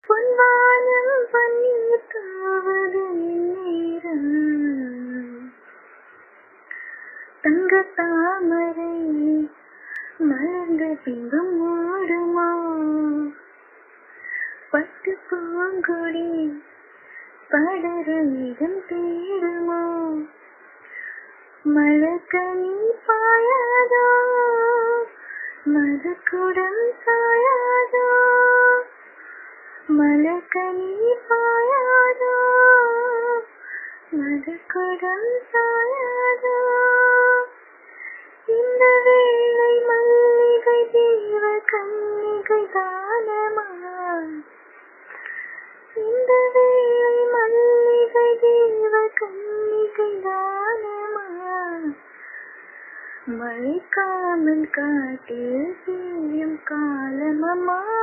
பொன்வானம் பன்னீர் தூவது நேரம் தங்க தாமரை மலர்ந்த பின்பு மூடுமோ பட்டு பூங்குடி படர மேகம் தேடுமோ மலக்கனி பாயாதோ மதுக்குடம் சாயாதோ மலக்கனி பாயாதோ மதுக்குடம் சாயாதோ இந்த வேளை மல்லிகை தேவ கன்னிகை தானமா இந்த வேளை மல்லிகை தேவ கன்னிகை தானமா மழைக்காமல் காட்டில் செய்யும் காலமம்மா